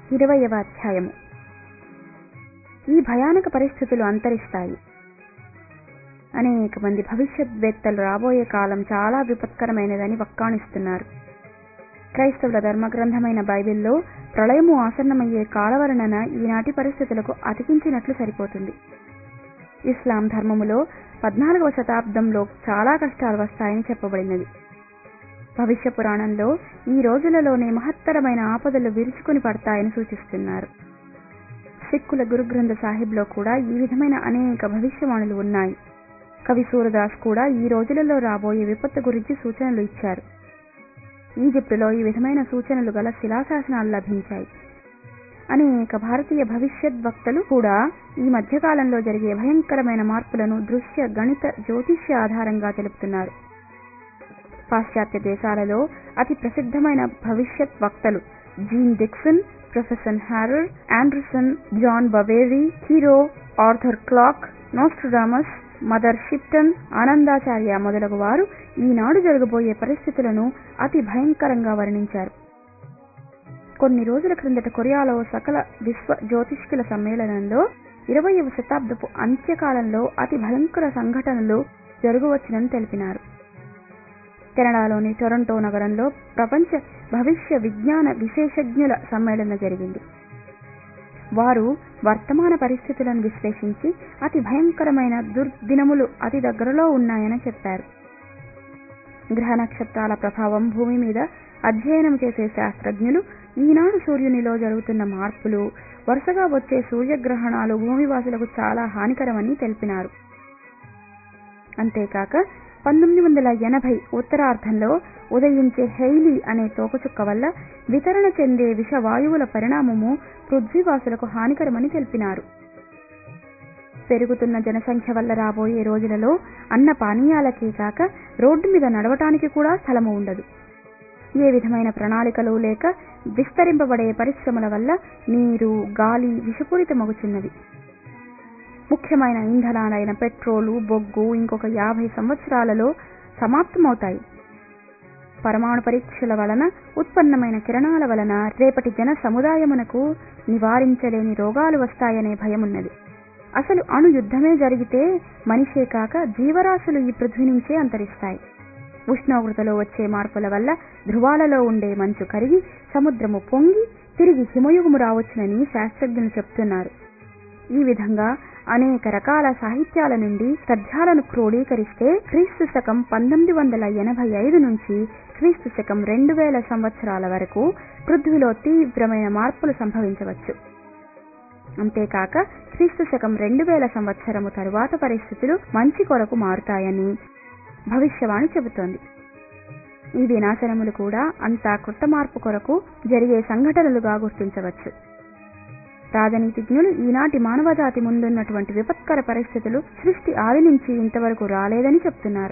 ఇరవయవ అధ్యాయము ఈ భయానక పరిస్థితులు అంతరిస్తాయి అనేక మంది భవిష్యద్వేత్తలు రాబోయే కాలం చాలా విపత్కరమైనదని వక్కాణిస్తున్నారు క్రైస్తవుల ధర్మగ్రంథమైన బైబిల్లో ప్రళయము ఆసన్నమయ్యే కాలవర్ణన ఈనాటి పరిస్థితులకు అతికించినట్లు సరిపోతుంది ఇస్లాం ధర్మములో పద్నాలుగవ శతాబ్దంలో చాలా కష్టాలు వస్తాయని చెప్పబడినది భవిష్య పురాణంలో ఈ రోజులలోనే మహత్తరమైన ఆపదలు విరుచుకుని పడతాయని సూచిస్తున్నారు సిక్కుల గురుగ్రంథ సాహిబ్లో కూడా ఈ విధమైన అనేక భవిష్యవాణులు ఉన్నాయి కవి సూరదాస్ కూడా ఈ రోజులలో రాబోయే విపత్తు గురించి సూచనలు ఇచ్చారు ఈజిప్టులో ఈ విధమైన సూచనలు గల శిలాశాసనాలు లభించాయి అనేక భారతీయ భవిష్యత్ వక్తలు కూడా ఈ మధ్యకాలంలో జరిగే భయంకరమైన మార్పులను దృశ్య గణిత జ్యోతిష్య ఆధారంగా తెలుపుతున్నారు పాశ్చాత్య దేశాలలో అతి ప్రసిద్ధమైన భవిష్యత్ వక్తలు Jean Dixon professor Harrer Anderson John Bavery Cheiro Arthur Clarke Nostradamus Mother Shipton Anandacharya మొదలగు వారు ఈనాడు జరగబోయే పరిస్థితులను అతి భయంకరంగా వర్ణించారు కొన్ని రోజుల క్రిందట కొరియాలో సకల విశ్వ జ్యోతిష్కుల సమ్మేళనంలో ఇరవయవ శతాబ్దపు అంత్యకాలంలో అతి భయంకర సంఘటనలు జరగవచ్చునని తెలిపినారు కెనడాలోని టొరంటో నగరంలో ప్రపంచ భవిష్య విజ్ఞాన విశేషజ్ఞుల సమ్మేళనం జరిగింది వారు వర్తమాన పరిస్థితులను విశ్లేషించి అతి భయంకరమైన దుర్దినములు అతి దగ్గరలో ఉన్నాయని చెప్పారు గ్రహ నక్షత్రాల ప్రభావం భూమి మీద అధ్యయనం చేసే శాస్త్రజ్ఞులు ఈనాడు సూర్యునిలో జరుగుతున్న మార్పులు వరుసగా వచ్చే సూర్యగ్రహణాలు భూమివాసులకు చాలా హానికరమని తెలిపినారు అంతేకాక పంతొమ్మిది వందల ఎనభై ఉత్తరార్ధంలో ఉదయించే హెయిలీ అనే తోకచుక్క వల్ల వితరణ చెందే విషవాయువుల పరిణామము పృథ్వీవాసులకు హానికరమని తెలిపినారు పెరుగుతున్న జనసంఖ్య వల్ల రాబోయే రోజులలో అన్న పానీయాలకే కాక రోడ్డు మీద నడవటానికి కూడా స్థలము ఉండదు ఏ విధమైన ప్రణాళికలు లేక విస్తరింపబడే పరిశ్రమల వల్ల నీరు గాలి విషపూరితమగుచున్నవి ముఖ్యమైన ఇంధనాలైన పెట్రోలు బొగ్గు ఇంకొక యాభై సంవత్సరాలలో సమాప్తమవుతాయి పరమాణు పరీక్షల వలన ఉత్పన్నమైన కిరణాల వలన రేపటి జన సముదాయమునకు నివారించలేని రోగాలు వస్తాయనే భయమున్నది అసలు అణు యుద్ధమే జరిగితే మనిషే కాక జీవరాశులు ఈ పృథ్వీ నుంచే అంతరిస్తాయి ఉష్ణోగ్రతలో వచ్చే మార్పుల వల్ల ధృవాలలో ఉండే మంచు కరిగి సముద్రము పొంగి తిరిగి హిమయుగము రావచ్చునని శాస్త్రజ్ఞులు చెప్తున్నారు ఈ విధంగా అనేక రకాల సాహిత్యాల నుండి తథ్యాలను క్రోడీకరిస్తే క్రీస్తు శకం పంతొమ్మిది వందల ఎనభై ఐదు నుంచి క్రీస్తు శకం రెండు వేల సంవత్సరాల వరకు పృథ్వీలో తీవ్రమైన మార్పులు సంభవించవచ్చు అంతేకాక క్రీస్తు శకం రెండు వేల సంవత్సరము తరువాత పరిస్థితులు మంచి కొరకు మారుతాయని భవిష్యవాణి చెబుతోంది ఈ వినాశనములు కూడా అంతా కొత్త మార్పు కొరకు జరిగే సంఘటనలుగా గుర్తించవచ్చు రాజనీతిజ్ఞులు ఈనాటి మానవజాతి ముందున్నటువంటి విపత్కర పరిస్థితులు సృష్టి ఆది నుంచి ఇంతవరకు రాలేదని చెప్తున్నారు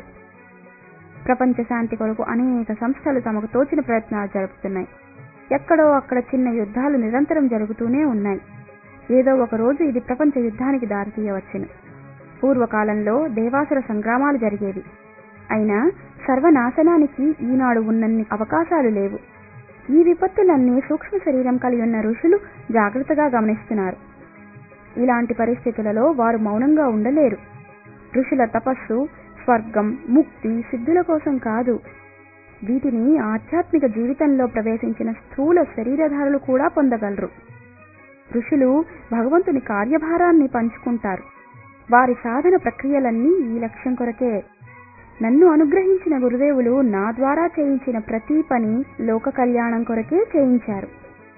ప్రపంచ శాంతి కొరకు అనేక సంస్థలు తమకు తోచిన ప్రయత్నాలు జరుపుతున్నాయి ఎక్కడో అక్కడ చిన్న యుద్ధాలు నిరంతరం జరుగుతూనే ఉన్నాయి ఏదో ఒక రోజు ఇది ప్రపంచ యుద్ధానికి దారితీయవచ్చును పూర్వకాలంలో దేవాసుర సంగ్రామాలు జరిగేవి అయినా సర్వనాశనానికి ఈనాడు ఉన్నన్ని అవకాశాలు లేవు ఈ విపత్తులన్నీ సూక్ష్మ శరీరం కలిగి ఉన్న ఋషులు జాగ్రత్తగా గమనిస్తున్నారు ఇలాంటి పరిస్థితులలో వారు మౌనంగా ఉండలేరు ఋషుల తపస్సు స్వర్గం ముక్తి సిద్ధుల కోసం కాదు వీటిని ఆధ్యాత్మిక జీవితంలో ప్రవేశించిన స్థూల శరీరధారులు కూడా పొందగలరు ఋషులు భగవంతుని కార్యభారాన్ని పంచుకుంటారు వారి సాధన ప్రక్రియలన్నీ ఈ లక్ష్యం కొరకే నన్ను అనుగ్రహించిన గురుదేవులు నా ద్వారా చేయించిన ప్రతి పని లోక కళ్యాణం కొరకే చేయించారు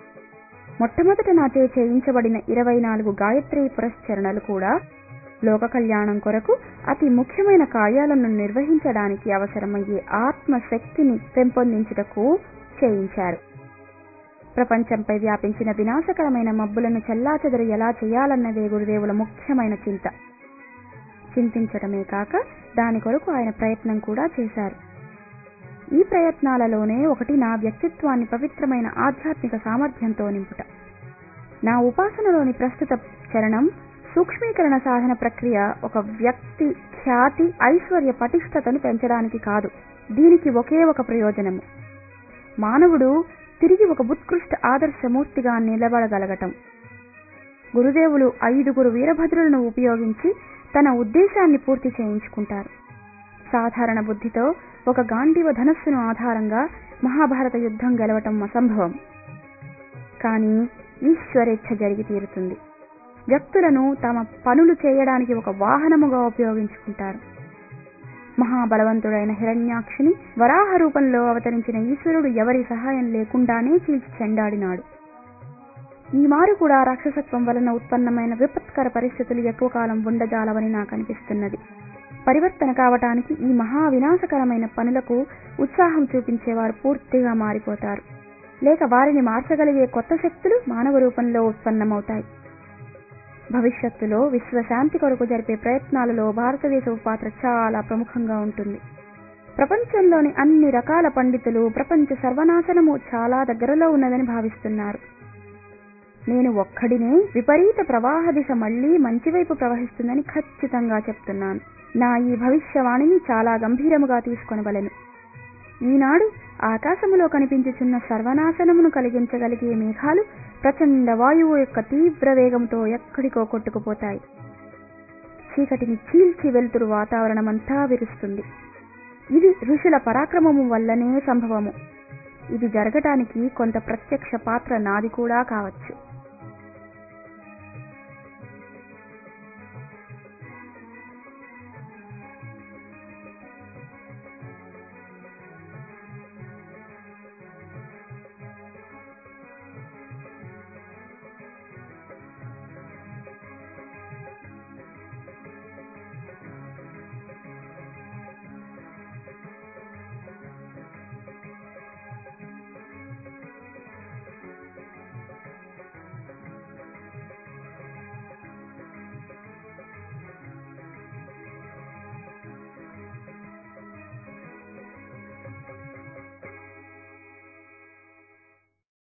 మొట్టమొదట నాచే చేయించబడిన ఇరవై నాలుగు గాయత్రి పురస్చరణలు కూడా లోక కళ్యాణం కొరకు అతి ముఖ్యమైన కార్యాలను నిర్వహించడానికి అవసరమయ్యే ఆత్మశక్తిని పెంపొందించుటకు చేయించారు ప్రపంచంపై వ్యాపించిన వినాశకరమైన మబ్బులను చెల్లాచెదరు ఎలా చేయాలన్నదే గురుదేవుల ముఖ్యమైన చింత చింతించడమే కాక దాని కొరకు ఆయన ప్రయత్నం కూడా చేశారు ఈ ప్రయత్నాలలోనే ఒకటి నా వ్యక్తిత్వాన్ని పవిత్రమైన ఆధ్యాత్మిక సామర్థ్యంతో నింపుట నా ఉపాసనలోని ప్రస్తుత చరణం సూక్ష్మీకరణ సాధన ప్రక్రియ ఒక వ్యక్తి ఖ్యాతి ఐశ్వర్య పటిష్టతను పెంచడానికి కాదు దీనికి ఒకే ఒక ప్రయోజనము మానవుడు తిరిగి ఒక ఉత్కృష్ట ఆదర్శమూర్తిగా నిలబడగలగటం గురుదేవులు ఐదుగురు వీరభద్రులను ఉపయోగించి తన ఉద్దేశాన్ని పూర్తి చేయించుకుంటారు సాధారణ బుద్ధితో ఒక గాంధీవ ధనస్సును ఆధారంగా మహాభారత యుద్ధం గెలవటం అసంభవం కానీ ఈశ్వరేచ్ఛ జరిగి తీరుతుంది వ్యక్తులను తమ పనులు చేయడానికి ఒక వాహనముగా ఉపయోగించుకుంటారు మహాబలవంతుడైన హిరణ్యాక్షిని వరాహ రూపంలో అవతరించిన ఈశ్వరుడు ఎవరి సహాయం లేకుండానే చీల్చి చెండాడినాడు ఈ మారు కూడా రాక్షసత్వం వలన ఉత్పన్నమైన విపత్కర పరిస్థితులు ఎక్కువ కాలం ఉండజాలవని నాకు అనిపిస్తున్నది పరివర్తన కావటానికి ఈ మహా వినాశకరమైన పనులకు ఉత్సాహం చూపించేవారు పూర్తిగా మారిపోతారు లేక వారిని మార్చగలిగే కొత్త శక్తులు మానవ రూపంలో ఉత్పన్నమవుతాయి భవిష్యత్తులో విశ్వశాంతి కొరకు జరిపే ప్రయత్నాలలో భారతదేశపు పాత్ర చాలా ప్రముఖంగా ఉంటుంది ప్రపంచంలోని అన్ని రకాల పండితులు ప్రపంచ సర్వనాశనము చాలా దగ్గరలో ఉన్నదని భావిస్తున్నారు నేను ఒక్కడినే విపరీత ప్రవాహ దిశ మళ్లీ మంచివైపు ప్రవహిస్తుందని ఖచ్చితంగా చెప్తున్నాను నా ఈ భవిష్యవాణిని చాలా గంభీరముగా తీసుకొనవలెను ఈనాడు ఆకాశములో కనిపించుచున్న సర్వనాశనమును కలిగించగలిగే మేఘాలు ప్రచండ వాయువు యొక్క తీవ్ర వేగంతో ఎక్కడికో కొట్టుకుపోతాయి చీకటిని చీల్చి వెలుతురు వాతావరణమంతా విరుస్తుంది ఇది ఋషుల పరాక్రమము వల్లనే సంభవము ఇది జరగటానికి కొంత ప్రత్యక్ష పాత్ర నాది కూడా కావచ్చు